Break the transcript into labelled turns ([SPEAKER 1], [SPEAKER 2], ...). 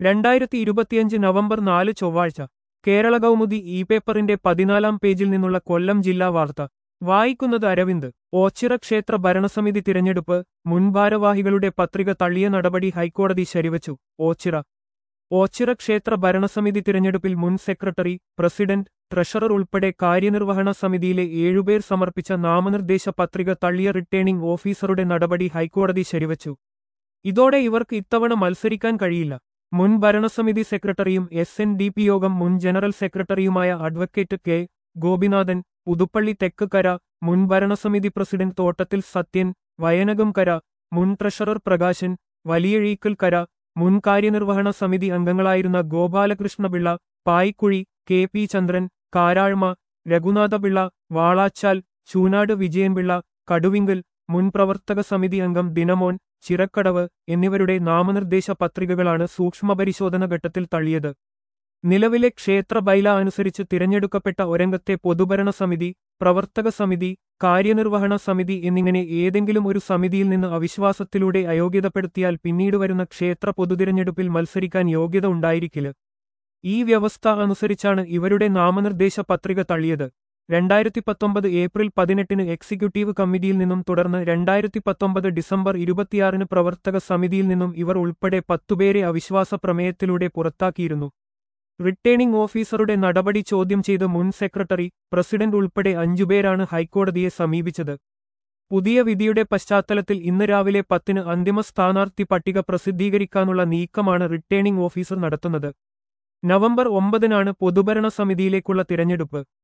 [SPEAKER 1] രണ്ടായിരത്തി ഇരുപത്തിയഞ്ച് നവംബർ നാല് ചൊവ്വാഴ്ച കേരള കൗമുദി ഇ പേപ്പറിന്റെ പതിനാലാം പേജിൽ നിന്നുള്ള കൊല്ലം ജില്ലാ വാർത്ത വായിക്കുന്നത് അരവിന്ദ് ഓച്ചിറ ക്ഷേത്ര ഭരണസമിതി തിരഞ്ഞെടുപ്പ് മുൻ ഭാരവാഹികളുടെ പത്രിക തള്ളിയ നടപടി ഹൈക്കോടതി ശരിവച്ചു ഓച്ചിറ ഓച്ചിറ ക്ഷേത്ര ഭരണസമിതി തിരഞ്ഞെടുപ്പിൽ മുൻ സെക്രട്ടറി പ്രസിഡന്റ് ട്രഷറർ ഉൾപ്പെടെ കാര്യനിർവഹണ സമിതിയിലെ ഏഴുപേർ സമർപ്പിച്ച നാമനിർദ്ദേശ പത്രിക തള്ളിയ റിട്ടേണിംഗ് ഓഫീസറുടെ നടപടി ഹൈക്കോടതി ശരിവച്ചു ഇതോടെ ഇവർക്ക് ഇത്തവണ മത്സരിക്കാൻ കഴിയില്ല മുൻ ഭരണസമിതി സെക്രട്ടറിയും എസ് എൻ ഡി പി യോഗം മുൻ ജനറൽ സെക്രട്ടറിയുമായ അഡ്വക്കേറ്റ് കെ ഗോപിനാഥൻ പുതുപ്പള്ളി തെക്ക് കര മുൻ ഭരണസമിതി പ്രസിഡന്റ് തോട്ടത്തിൽ സത്യൻ വയനകം കര മുൻ ട്രഷറർ പ്രകാശൻ വലിയഴീക്കൽ കര മുൻ കാര്യനിർവഹണ സമിതി അംഗങ്ങളായിരുന്ന ഗോപാലകൃഷ്ണപിള്ള പായിക്കുഴി കെ പി ചന്ദ്രൻ കാരാഴ്മ രഘുനാഥപിള്ള വാളാച്ചാൽ ചൂനാട് വിജയൻപിള്ള കടുവിങ്കൽ മുൻ പ്രവർത്തക സമിതി അംഗം ദിനമോൻ ചിറക്കടവ് എന്നിവരുടെ നാമനിർദ്ദേശ പത്രികകളാണ് സൂക്ഷ്മപരിശോധന ഘട്ടത്തിൽ തള്ളിയത് നിലവിലെ ക്ഷേത്ര ബൈല അനുസരിച്ച് തിരഞ്ഞെടുക്കപ്പെട്ട ഒരംഗത്തെ പൊതുഭരണ സമിതി പ്രവർത്തക സമിതി കാര്യനിർവഹണ സമിതി എന്നിങ്ങനെ ഏതെങ്കിലും ഒരു സമിതിയിൽ നിന്ന് അവിശ്വാസത്തിലൂടെ അയോഗ്യതപ്പെടുത്തിയാൽ പിന്നീട് വരുന്ന ക്ഷേത്ര പൊതുതിരഞ്ഞെടുപ്പിൽ മത്സരിക്കാൻ യോഗ്യത ഉണ്ടായിരിക്കില്ല ഈ വ്യവസ്ഥ അനുസരിച്ചാണ് ഇവരുടെ നാമനിർദ്ദേശ പത്രിക തള്ളിയത് രണ്ടായിരത്തി പത്തൊമ്പത് ഏപ്രിൽ പതിനെട്ടിന് എക്സിക്യൂട്ടീവ് കമ്മിറ്റിയിൽ നിന്നും തുടർന്ന് രണ്ടായിരത്തി പത്തൊമ്പത് ഡിസംബർ ഇരുപത്തിയാറിന് പ്രവർത്തക സമിതിയിൽ നിന്നും ഇവർ ഉൾപ്പെടെ പത്തുപേരെ അവിശ്വാസ പ്രമേയത്തിലൂടെ പുറത്താക്കിയിരുന്നു റിട്ടേണിംഗ് ഓഫീസറുടെ നടപടി ചോദ്യം ചെയ്ത് മുൻ സെക്രട്ടറി പ്രസിഡന്റ് ഉൾപ്പെടെ അഞ്ചുപേരാണ് ഹൈക്കോടതിയെ സമീപിച്ചത് പുതിയ വിധിയുടെ പശ്ചാത്തലത്തിൽ ഇന്ന് രാവിലെ പത്തിന് അന്തിമ സ്ഥാനാർത്ഥി പട്ടിക പ്രസിദ്ധീകരിക്കാനുള്ള നീക്കമാണ് റിട്ടേണിംഗ് ഓഫീസർ നടത്തുന്നത് നവംബർ ഒമ്പതിനാണ് പൊതുഭരണ സമിതിയിലേക്കുള്ള തിരഞ്ഞെടുപ്പ്